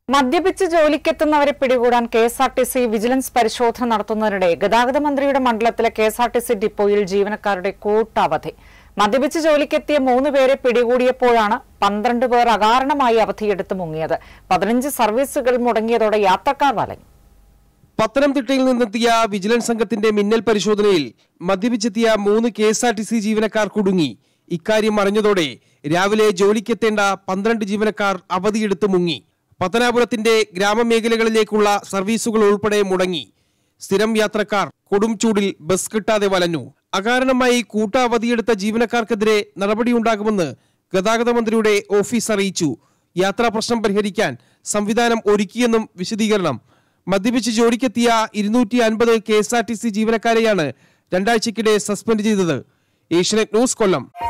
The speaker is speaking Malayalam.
മദ്യപിച്ച് ജോലിക്കെത്തുന്നവരെ പിടികൂടാൻ K S R T C vigilance പരിശോധന നടത്തുന്നതിനിടെ ഗതാഗത മന്ത്രിയുടെ മണ്ഡലത്തിലെ K S R T C ഡിപ്പോയിൽ ജീവനക്കാരുടെ കൂട്ടവധി മദ്യപിച്ച് ജോലിക്കെത്തിയ മൂന്ന് പേരെ പിടികൂടിയപ്പോഴാണ് പന്ത്രണ്ട് പേർ അകാരണമായി അവധിയെടുത്ത് മുങ്ങിയത് പതിനഞ്ച് സർവീസുകൾ മുടങ്ങിയതോടെ യാത്രക്കാർ വലഞ്ഞു പത്തനംതിട്ടയിൽ നിന്നെത്തിയ വിജിലൻസ് സംഘത്തിന്റെ മിന്നൽ പരിശോധനയിൽ മദ്യപിച്ചെത്തിയ മൂന്ന് K S R T C ജീവനക്കാർ കുടുങ്ങി ഇക്കാര്യം അറിഞ്ഞതോടെ രാവിലെ ജോലിക്കെത്തേണ്ട പന്ത്രണ്ട് ജീവനക്കാർ അവധിയെടുത്ത് മുങ്ങി പത്തനാപുരത്തിന്റെ ഗ്രാമമേഖലകളിലേക്കുള്ള സർവീസുകൾ ഉൾപ്പെടെ മുടങ്ങി സ്ഥിരം യാത്രക്കാർ കൊടും ചൂടിൽ ബസ് കിട്ടാതെ വലഞ്ഞു അകാരണമായി കൂട്ട അവധിയെടുത്ത ജീവനക്കാർക്കെതിരെ നടപടിയുണ്ടാകുമെന്ന് ഗതാഗത മന്ത്രിയുടെ ഓഫീസ് അറിയിച്ചു യാത്രാ പ്രശ്നം പരിഹരിക്കാൻ സംവിധാനം ഒരുക്കിയെന്നും വിശദീകരണം മദ്യപിച്ച് ജോലിക്കെത്തിയ ഇരുന്നൂറ്റി അൻപത് K S R T C ജീവനക്കാരെയാണ് രണ്ടാഴ്ചക്കിടെ സസ്പെൻഡ് ചെയ്തത് ഏഷ്യനെറ്റ് ന്യൂസ് കൊല്ലം